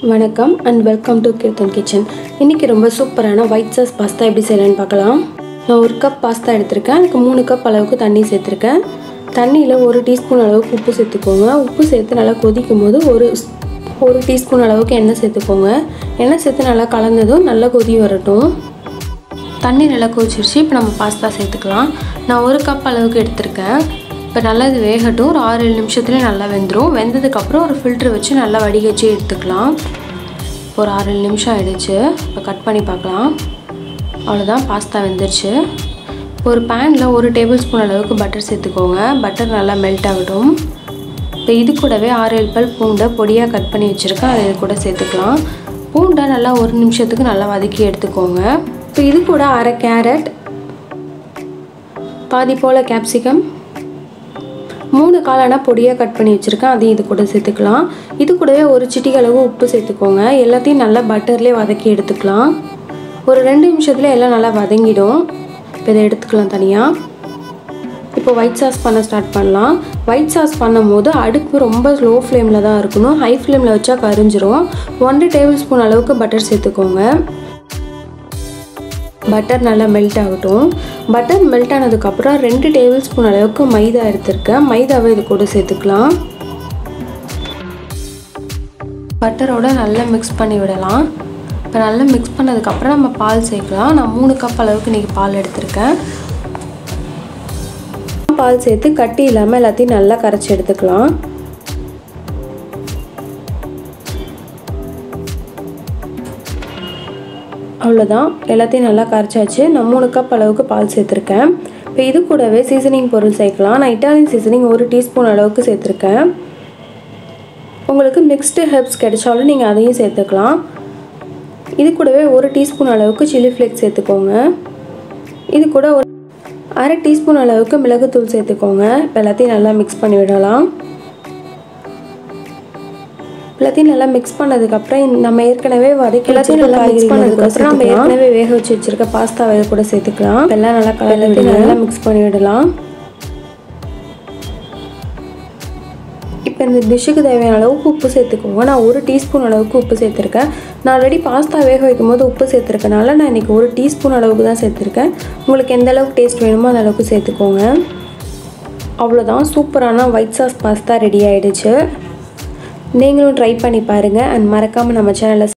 வணக்கம் and welcome to Keerthan kitchen இன்றைக்கி ரொம்ப சூப்பரான ஒயிட் சாஸ் பாஸ்தா எப்படி செய்யலான்னு பார்க்கலாம் நான் ஒரு கப் பாஸ்தா எடுத்திருக்கேன் அதுக்கு மூணு கப் அளவுக்கு தண்ணி சேர்த்துருக்கேன் தண்ணியில் ஒரு டீஸ்பூன் அளவுக்கு உப்பு சேர்த்துக்கோங்க உப்பு சேர்த்து நல்லா கொதிக்கும் போது ஒரு ஸ்- ஒரு டீஸ்பூன் அளவுக்கு எண்ணெய் சேர்த்துக்கோங்க எண்ணெய் சேர்த்து நல்லா கலந்ததும் நல்லா கொதி வரட்டும் தண்ணி நல்லா கொதிச்சிருச்சு இப்போ நம்ம பாஸ்தா சேர்த்துக்கலாம் நான் ஒரு கப் அளவுக்கு எடுத்திருக்கேன் இப்போ நல்லா இது வேகட்டும் ஒரு ஆறு ஏழு நிமிஷத்துலேயே நல்லா வெந்துடும் வெந்ததுக்கப்புறம் ஒரு ஃபில்ட்ரு வச்சு நல்லா வடிகச்சி எடுத்துக்கலாம் ஒரு ஆறு ஏழு நிமிஷம் ஆயிடுச்சு இப்போ கட் பண்ணி பார்க்கலாம் அவ்வளோதான் பாஸ்தா வெந்துருச்சு ஒரு பேனில் ஒரு டேபிள் ஸ்பூன் அளவுக்கு பட்டர் சேர்த்துக்கோங்க பட்டர் நல்லா மெல்ட் ஆகட்டும் இப்போ இது கூடவே ஆறு ஏழு பல் பூண்டை பொடியாக கட் பண்ணி வச்சுருக்கேன் அதை இது கூட சேர்த்துக்கலாம் பூண்டை நல்லா ஒரு நிமிஷத்துக்கு நல்லா வதக்கி எடுத்துக்கோங்க இப்போ இது கூட அரை கேரட் பாதி போல் கேப்சிகம் மூணு காளான பொடியாக கட் பண்ணி வச்சுருக்கேன் அதையும் இது கூட சேர்த்துக்கலாம் இது கூடவே ஒரு சிட்டிகை அளவு உப்பு சேர்த்துக்கோங்க எல்லாத்தையும் நல்லா பட்டர்லேயே வதக்கி எடுத்துக்கலாம் ஒரு ரெண்டு நிமிஷத்துல எல்லாம் நல்லா வதங்கிடும் இப்போ இதை எடுத்துக்கலாம் தனியாக இப்போ ஒயிட் சாஸ் பண்ண ஸ்டார்ட் பண்ணலாம் ஒயிட் சாஸ் பண்ணும்போது அடுப்பு ரொம்ப ஸ்லோ ஃப்ளேமில் தான் இருக்கணும் ஹை ஃப்ளேமில் வச்சா கரிஞ்சிரும் ஒன்றரை டேபிள் ஸ்பூன் அளவுக்கு பட்டர் சேர்த்துக்கோங்க பட்டர் நல்லா மெல்ட் ஆகட்டும் பட்டர் மெல்ட் ஆனதுக்கப்புறம் ரெண்டு டேபிள் ஸ்பூன் அளவுக்கு மைதா எடுத்திருக்கேன் மைதாவை இது கூட சேர்த்துக்கலாம் பட்டரோட நல்லா மிக்ஸ் பண்ணி விடலாம் இப்போ நல்லா மிக்ஸ் பண்ணதுக்கப்புறம் நம்ம பால் சேர்க்கலாம் நான் மூணு கப் அளவுக்கு இன்றைக்கி பால் எடுத்திருக்கேன் பால் சேர்த்து கட்டி இல்லாமல் எல்லாத்தையும் நல்லா கரைச்சி எடுத்துக்கலாம் அவ்வளோதான் எல்லாத்தையும் நல்லா கரைச்சாச்சு நான் மூணு கப் அளவுக்கு பால் சேர்த்துருக்கேன் இப்போ இது கூடவே சீசனிங் பொருள் சேர்க்கலாம் நான் இட்டாலியன் சீசனிங் ஒரு டீஸ்பூன் அளவுக்கு சேர்த்துருக்கேன் உங்களுக்கு மிக்ஸ்டு ஹெர்ப்ஸ் கிடைச்சாலும் நீங்கள் அதையும் சேர்த்துக்கலாம் இது கூடவே ஒரு டீஸ்பூன் அளவுக்கு சில்லி ஃப்ளேக்ஸ் சேர்த்துக்கோங்க இது கூட ஒரு அரை டீஸ்பூன் அளவுக்கு மிளகுத்தூள் சேர்த்துக்கோங்க இப்போ எல்லாத்தையும் நல்லா மிக்ஸ் பண்ணி விடலாம் எல்லாத்தையும் நல்லா மிக்ஸ் பண்ணதுக்கப்புறம் நம்ம ஏற்கனவே வதக்கி எல்லாத்தையும் நல்லா மிக்ஸ் பண்ணதுக்கப்புறம் நம்ம ஏற்கனவே வேக வச்சு வச்சிருக்க பாஸ்தாவை இது கூட சேர்த்துக்கலாம் இப்ப எல்லாம் நல்லா கலந்து விட்டு நல்லா மிக்ஸ் பண்ணி விடலாம் இப்போ இந்த டிஷ்ஷுக்கு தேவையான அளவுக்கு உப்பு சேர்த்துக்கோங்க நான் ஒரு டீஸ்பூன் அளவுக்கு உப்பு சேர்த்துருக்கேன் நான் ஆல்ரெடி பாஸ்தா வேக வைக்கும் போது உப்பு சேர்த்துருக்கனால நான் இன்றைக்கி ஒரு டீஸ்பூன் அளவுக்கு தான் சேர்த்துருக்கேன் உங்களுக்கு எந்த அளவுக்கு டேஸ்ட் வேணுமோ அந்த அளவுக்கு சேர்த்துக்கோங்க அவ்வளோதான் சூப்பரான ஒயிட் சாஸ் பாஸ்தா ரெடி ஆயிடுச்சு நீங்களும் ட்ரை பண்ணி பாருங்கள் அண்ட் மறக்காமல் நம்ம சேனலை